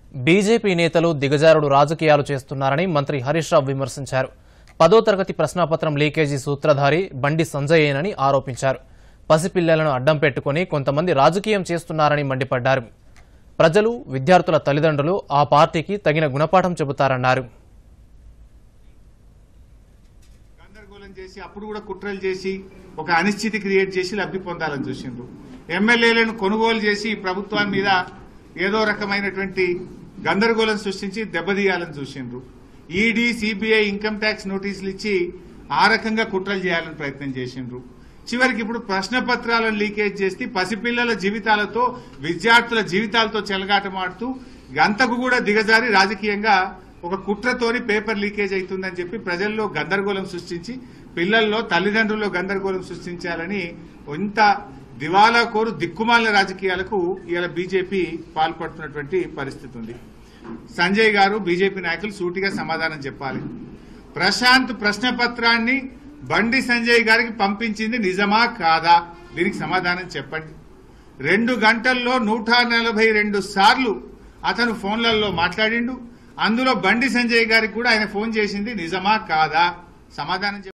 BJP నేతలు దిగజారుడు రాజకీయాలు చేస్తున్నారని మంత్రి హరీష్ రావు విమర్శించారు పదో తరగతి ప్రశ్నాపత్రం లీకేజీ సూత్రధారి బండి సంజయేనని ఆరోపించారు పసిపిల్లలను అడ్డం పెట్టుకుని కొంతమంది రాజకీయం చేస్తున్నారని మండిపడ్డారు ప్రజలు విద్యార్థుల తల్లిదండ్రులు ఆ పార్టీకి తగిన గుణపాఠం చెబుతారన్నారు గందరగోళం చేసి అప్పుడు కూడా కుట్రలు చేసి ఒక అనిశ్చితి క్రియేట్ చేసి లబ్ధి పొందాలని చూసిండ్రు ఎమ్మెల్యేలను కొనుగోలు చేసి ఈ ప్రభుత్వం మీద ఏదో రకమైనటువంటి గందరగోళం సృష్టించి దెబ్బతీయాలని చూసిండ్రు ఈడీ సిబిఐ ఇన్కమ్ ట్యాక్స్ నోటీసులు ఇచ్చి ఆ రకంగా కుట్రలు చేయాలని ప్రయత్నం చేసిండ్రు చివరికి ఇప్పుడు ప్రశ్న పత్రాలను లీకేజ్ చేసి పసిపిల్లల జీవితాలతో విద్యార్థుల జీవితాలతో చెలగాటమాడుతూ అంతకు కూడా దిగజారి రాజకీయంగా ఒక కుట్రతోని పేపర్ లీకేజ్ అవుతుందని చెప్పి ప్రజల్లో గందరగోళం సృష్టించి పిల్లల్లో తల్లిదండ్రుల్లో గందరగోళం సృష్టించాలని ఇంత దివాలా కోరు దిక్కుమాలిన రాజకీయాలకు ఇవాళ బీజేపీ పాల్పడుతున్నటువంటి పరిస్థితి ఉంది సంజయ్ గారు బీజేపీ నాయకులు సూటిగా సమాధానం చెప్పాలి ప్రశాంత్ ప్రశ్న పత్రాన్ని బండి సంజయ్ గారికి పంపించింది నిజమా కాదా దీనికి సమాధానం చెప్పండి రెండు గంటల్లో నూట నలభై రెండు సార్లు అతను ఫోన్లలో మాట్లాడిండు అందులో బండి సంజయ్ గారికి కూడా ఆయన ఫోన్ చేసింది నిజమా కాదా సమాధానం చెప్పండి